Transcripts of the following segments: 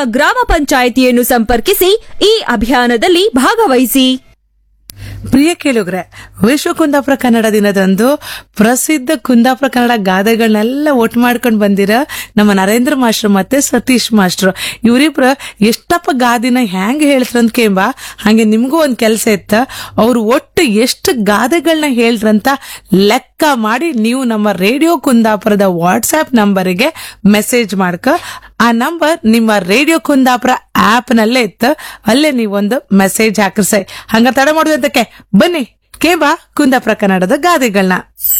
ಗ್ರಾಮ ಪಂಚಾಯಿತಿಯನ್ನು ಸಂಪರ್ಕಿಸಿ ಈ ಅಭಿಯಾನದಲ್ಲಿ ಭಾಗವಹಿಸಿ ಪ್ರಿಯ ಕೇಳುಗ್ರೆ ವಿಶ್ವ ಕುಂದಾಪುರ ಕನ್ನಡ ದಿನದಂದು ಪ್ರಸಿದ್ಧ ಕುಂದಾಪುರ ಕನ್ನಡ ಗಾದೆಗಳನ್ನೆಲ್ಲ ಒಟ್ಟು ಮಾಡ್ಕೊಂಡು ಬಂದಿರ ನಮ್ಮ ನರೇಂದ್ರ ಮಾಸ್ಟರ್ ಮತ್ತೆ ಸತೀಶ್ ಮಾಸ್ಟರ್ ಇವರಿಬ್ರ ಎಷ್ಟಪ್ಪ ಗಾದಿನ ಹ್ಯಾಂಗ ಹೇಳ್ತಾರಂತ ಕೇಂಬ ಹಂಗೆ ನಿಮ್ಗೂ ಒಂದ್ ಕೆಲಸ ಇತ್ತ ಅವ್ರು ಒಟ್ಟು ಎಷ್ಟು ಗಾದೆಗಳನ್ನ ಹೇಳ್ರಂತ ಲೆಕ್ಕ ಮಾಡಿ ನೀವು ನಮ್ಮ ರೇಡಿಯೋ ಕುಂದಾಪುರದ ವಾಟ್ಸ್ಆಪ್ ನಂಬರಿಗೆ ಮೆಸೇಜ್ ಮಾಡ್ಕ ಆ ನಂಬರ್ ನಿಮ್ಮ ರೇಡಿಯೋ ಕುಂದಾಪುರ ಆಪ್ ನಲ್ಲೇ ಇತ್ತು ಅಲ್ಲೇ ನೀವೊಂದು ಮೆಸೇಜ್ ಹಾಕ್ರಿ ಹಂಗ ತಡ ಮಾಡುವಂತಕ್ಕೆ ಬನ್ನಿ ಕೇಬಾ ಕುಂದಾಪುರ ಕನ್ನಡದ ಗಾದೆಗಳನ್ನ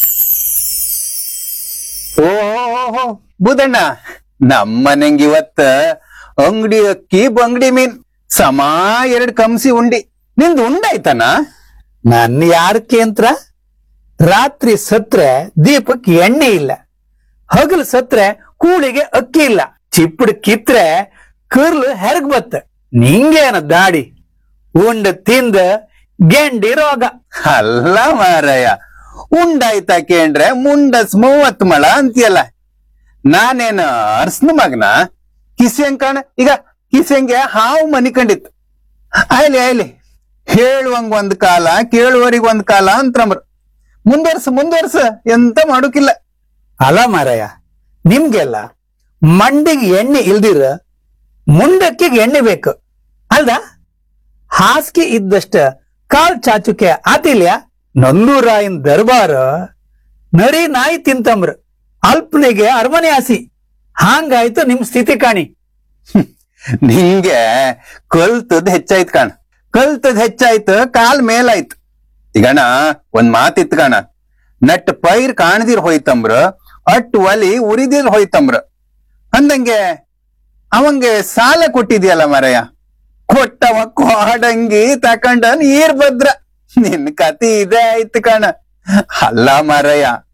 ಓಹೋ ಬುದಣ್ಣ ನಮ್ಮನೆಂಗ್ ಇವತ್ತ ಅಂಗಡಿ ಅಕ್ಕಿ ಬಂಗಡಿ ಮೀನ್ ಸಮ ಎರಡ್ ಕಂಸಿ ಉಂಡಿ ನಿಂದು ಉಂಡಾಯ್ತನ ನನ್ ಯಾರ ಕೇಂದ್ರ ರಾತ್ರಿ ಸತ್ರೆ ದೀಪಕ್ ಎಣ್ಣೆ ಇಲ್ಲ ಹಗಲು ಸತ್ರೆ ಕೂಳಿಗೆ ಅಕ್ಕಿ ಇಲ್ಲ ಚಿಪ್ಪಡ್ ಕಿತ್ರೆ ಕರ್ಲು ಹೆರಗ್ ಬತ್ತ ನಿಂಗೇನ ದಾಡಿ ಉಂಡ ತಿಂದ ಗೆಂಡಿ ರೋಗ ಅಲ್ಲ ಮಾರಾಯ ಉಂಡಾಯ್ತ ಕೇಂಡ್ರೆ ಮುಂಡಸ್ ಮೂವತ್ ಮಳ ಅಂತೀಯಲ್ಲ ನಾನೇನ ಅರ್ಸ್ನ ಮಗನ ಕಿಸೆಂಗ್ ಕಾಣ ಈಗ ಕಿಸೆಂಗೆ ಹಾವು ಮನಿ ಕಂಡಿತ್ತು ಆಯ್ಲಿ ಆಯ್ಲಿ ಹೇಳುವಂಗ್ ಒಂದ್ ಕಾಲ ಕೇಳುವರಿಗ್ ಒಂದ್ ಕಾಲ ಅಂತಂಬ್ರ ಮುಂದುವರ್ಸ ಮುಂದುವರ್ಸ ಎಂತ ಮಾಡೋಕಿಲ್ಲ ಅಲ್ಲ ಮಾರಾಯ ನಿಮ್ಗೆಲ್ಲ ಮಂಡಿಗೆ ಎಣ್ಣೆ ಇಲ್ದಿರ ಮುಂಡಕ್ಕಿಗೆ ಎಣ್ಣೆ ಬೇಕು ಅಲ್ದ ಹಾಸಿಗೆ ಇದ್ದಷ್ಟ ಕಾಲ್ ಚಾಚುಕೆ ಆತಿಲ್ಯ ನಂದೂರಾಯನ್ ದರ್ಬಾರ ನರಿ ನಾಯಿ ತಿಂತಂಬ್ರ ಅಲ್ಪನಿಗೆ ಅರಮನೆ ಆಸಿ ಹಾಂಗಾಯ್ತು ನಿಮ್ ಸ್ಥಿತಿ ಕಾಣಿ ನಿಂಗೆ ಕಲ್ತದ್ ಹೆಚ್ಚಾಯ್ತು ಕಾಣ ಕಲ್ತದ್ ಹೆಚ್ಚಾಯ್ತು ಕಾಲ್ ಮೇಲಾಯ್ತು ಈಗಣ ಒಂದ್ ಮಾತಿತ್ ಕಣ ನಟ್ ಪೈರ್ ಕಾಣದಿರ್ ಹೋಯ್ತಂಬ್ರ ಅಟ್ ಒಲಿ ಉರಿದಿರ್ ಹೋಯ್ತಂಬ್ರ ಅಂದಂಗೆ ಅವಂಗೆ ಸಾಲ ಕೊಟ್ಟಿದ್ಯಲ್ಲ ಮರಯ್ಯ ಕೊಟ್ಟವ ಕೋಡಂಗಿ ತಕೊಂಡ ನೀರ್ ಭದ್ರ ನಿನ್ ಕತಿ ಇದೇ ಆಯ್ತು ಕಣ ಅಲ್ಲ ಮರಯ್ಯ